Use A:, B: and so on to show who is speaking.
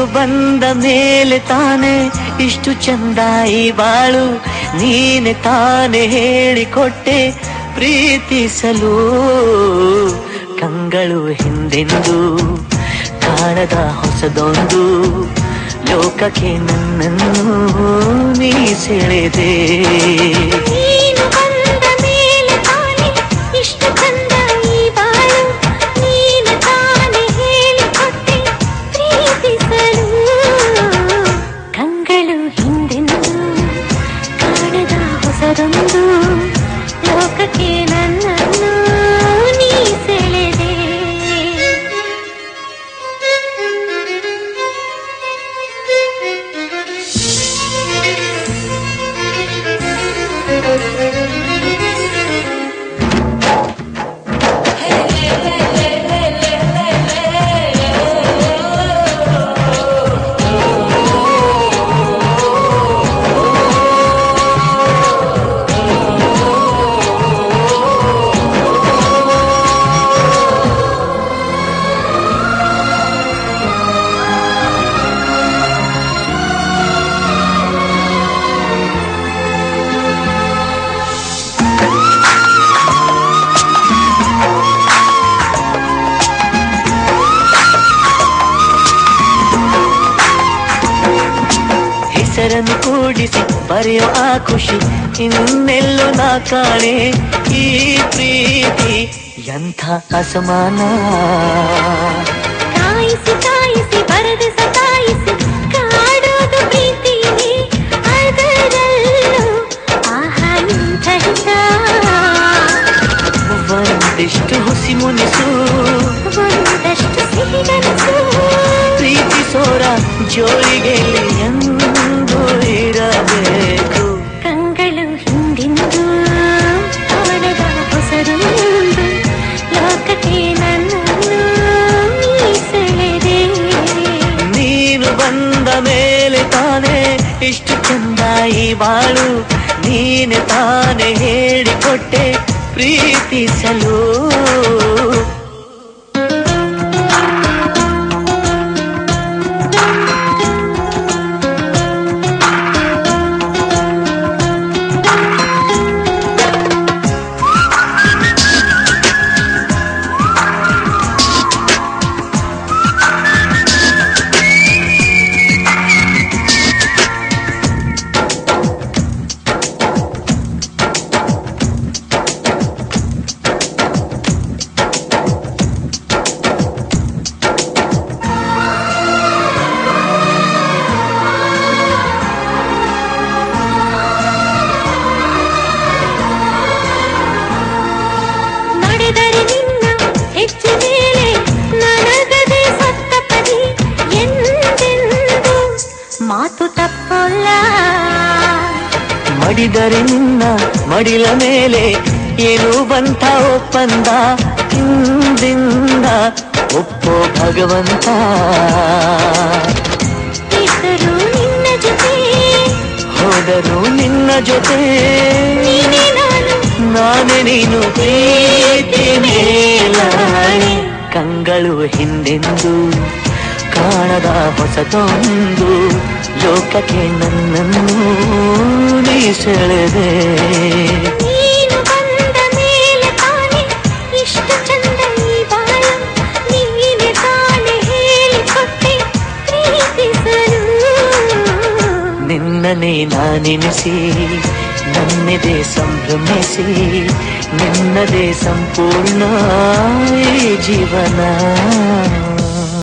A: ಬಂದ ಮೇಲೆ ತಾನೆ ಇಷ್ಟು ಚಂದ ಈ ಬಾಳು ನೀನೆ ತಾನೆ ಹೇಳಿಕೊಟ್ಟೆ ಪ್ರೀತಿಸಲು ಕಂಗಳು ಹಿಂದೆಂದು ಕಾಣದ ಹೊಸದೊಂದು ಲೋಕಕ್ಕೆ ನನ್ನನ್ನು ನೀ ಸೆಳೆದೆ
B: ನೀನು ಬಂದ ಮೇಲೆ ತಾನೆ ಇಷ್ಟು ಚಂದ ಈ ಬಾಳು ನೀನು ತಾನೆ ಹೇಳಿಕೊಟ್ಟೆ ಪ್ರೀತಿಸಲು ಕಂಗಳು ಹಿಂದೆಂದು ಕಾಣದ ಹೊಸದೊಂದು ಲೋಕಕ್ಕೆ ನನ್ನನ್ನು ನೀ ಸೆಳೆದೆ
A: ಹೆಸರನ್ನು ಕೂಡಿಸಿ ಬರೆಯೋ ಆ ಖುಷಿ ಇನ್ನೆಲ್ಲೋ ನಾ ಕಾಣೆ ಈ ಪ್ರೀತಿ ಎಂಥ ಅಸಮಾನ
B: ಕಾಯಿಸಿ ಕಾಯಿಸಿ ಬರದೆ ಸತಾಯಿಸಿ ಕಾಡೋದು ಪ್ರೀತಿನೇ ಅದರಲ್ಲೂ ಆಹಾ ಇಂಥ ಹಿತ
A: ಒಂದಿಷ್ಟು ಹುಸಿ ಮುನಿಸು
B: ಒಂದಷ್ಟು ಸಿಹಿಗನಸು
A: ಪ್ರೀತಿಸೋರ ಜೋಳಿಗೆ ಎಂದು ಇರಬೇಕು
B: ಕಂಗಳು ಹಿಂದಿಂದು ಕಾಣದ ಹೊಸದೊಂದು ಲೋಕಕ್ಕೆ ನನ್ನನ್ನು ನೀ ಸೆಳೆದೆ
A: ನೀನು ಬಂದ ಮೇಲೆ ತಾನೇ ಇಷ್ಟು ಚಂದ ಈ ಬಾಳು ನೀನೆ ತಾನೇ ಹೇಳಿಕೊಟ್ಟೆ ಪ್ರೀತಿಸಲು
B: ನಡೆದರೆ ನಿನ್ನ ಹೆಚ್ಚು ಮೇಲೆ ನನಗದೆ ಸತ್ತ ಪದಿ ಎಂದೆಂದು ಮಾತು ತಪ್ಪಲ್ಲ
A: ಮಡಿದರೆ ನಿನ್ನ ಮಡಿಲ ಮೇಲೆ ಏನು ಬಂತ ಒಪ್ಪಂದ ಹಿಂದಿಂದ ಒಪ್ಪೋ ಭಗವಂತ
B: ಇದ್ದರೂ ನಿನ್ನ ಜೊತೆ
A: ಹೋದರು ನಿನ್ನ ಜೊತೆ
B: ನೀನೇ ನಾನು
A: ನಾನೇ ನೀನು ಪ್ರೀತಿ ಮೇಲಾಣೆ ಕಂಗಳು ಹಿಂದೆಂದು ಕಾಣದ ಹೊಸತೊಂದು ಲೋಕಕ್ಕೆ ನನ್ನನ್ನು ನೀ ಸೆಳೆದೆ
B: ನೀನು ಬಂದ ಮೇಲೆ ತಾನೆ ಇಷ್ಟು ಚಂದ ಈ ಬಾಳು ನೀನೆ ತಾನೆ ಹೇಳಿಕೊಟ್ಟೆ ಪ್ರೀತಿಸಲು
A: ನಿನ್ನನೇ ನಾನೆನಿಸಿ ನನ್ನದೇ ಸಂಭ್ರಮಿಸಿ ನಿನ್ನದೇ ಸಂಪೂರ್ಣ ಈ ಜೀವನ